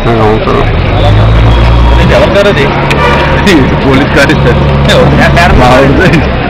అవును సార్ ఎవరి కారు అది పోలీస్ గారు సార్ మా ఊరిదే.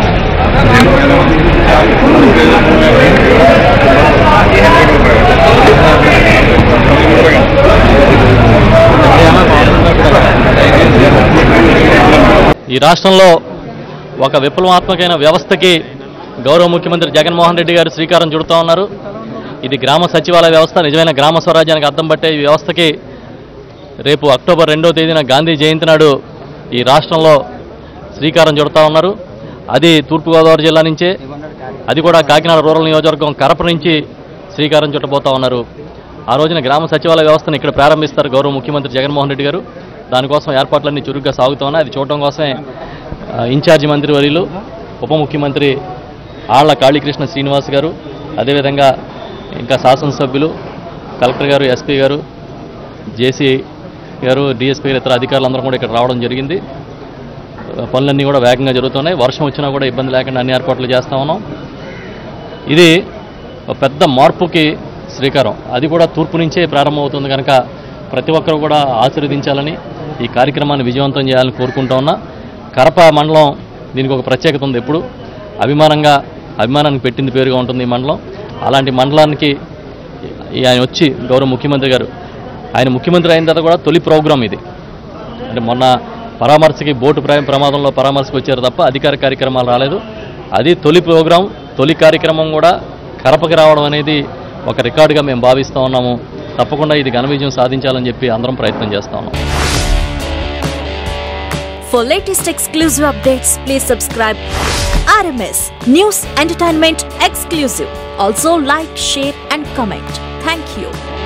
ఈ రాష్ట్రంలో ఒక విప్లవాత్మకమైన వ్యవస్థకి గౌరవ ముఖ్యమంత్రి జగన్మోహన్ రెడ్డి గారు శ్రీకారం చుడుతూ ఉన్నారు ఇది గ్రామ సచివాలయ వ్యవస్థ నిజమైన గ్రామ స్వరాజ్యానికి అర్థం పట్టే ఈ వ్యవస్థకి రేపు అక్టోబర్ రెండో తేదీన గాంధీ జయంతి నాడు ఈ రాష్ట్రంలో శ్రీకారం చుడతా ఉన్నారు అది తూర్పుగోదావరి జిల్లా నుంచే అది కూడా కాకినాడ రూరల్ నియోజకవర్గం కరప నుంచి శ్రీకారం చుట్టబోతా ఉన్నారు ఆ రోజున గ్రామ సచివాలయ వ్యవస్థను ఇక్కడ ప్రారంభిస్తారు గౌరవ ముఖ్యమంత్రి జగన్మోహన్ రెడ్డి గారు దానికోసం ఏర్పాట్లన్నీ చురుగ్గా సాగుతూ ఉన్నాయి అది చూడటం కోసమే ఆ, ఇన్ఛార్జి మంత్రి వర్యులు ఉప ముఖ్యమంత్రి ఆళ్ల కాళీకృష్ణ శ్రీనివాస్ గారు అదేవిధంగా ఇంకా శాసనసభ్యులు కలెక్టర్ గారు ఎస్పీ గారు జేసీ గారు డిఎస్పీ గారు ఇతర అధికారులందరూ కూడా ఇక్కడ రావడం జరిగింది పనులన్నీ కూడా వేగంగా జరుగుతున్నాయి వర్షం వచ్చినా కూడా ఇబ్బంది లేకుండా అన్ని ఏర్పాట్లు చేస్తా ఉన్నాం ఇది ఒక పెద్ద మార్పుకి శ్రీకారం అది కూడా తూర్పు నుంచే ప్రారంభమవుతుంది కనుక ప్రతి ఒక్కరు కూడా ఆశీర్వదించాలని ఈ కార్యక్రమాన్ని విజయవంతం చేయాలని కోరుకుంటా ఉన్నా కరప మండలం దీనికి ఒక ప్రత్యేకత ఉంది ఎప్పుడు అభిమానంగా అభిమానానికి పెట్టింది పేరుగా ఉంటుంది ఈ మండలం అలాంటి మండలానికి ఈ ఆయన వచ్చి గౌరవ ముఖ్యమంత్రి గారు ఆయన ముఖ్యమంత్రి అయిన తర్వాత కూడా తొలి ప్రోగ్రాం ఇది అంటే మొన్న పరామర్శకి బోటు ప్ర ప్రమాదంలో పరామర్శకు వచ్చారు తప్ప అధికార కార్యక్రమాలు రాలేదు అది తొలి ప్రోగ్రాం తొలి కార్యక్రమం కూడా కరపకి రావడం అనేది ఒక రికార్డుగా మేము భావిస్తూ ఉన్నాము తప్పకుండా ఇది ఘన విజయం సాధించాలని చెప్పి అందరం ప్రయత్నం చేస్తా ఉన్నాం For latest exclusive updates, please subscribe RMS News Entertainment Exclusive. Also like, share and comment. Thank you.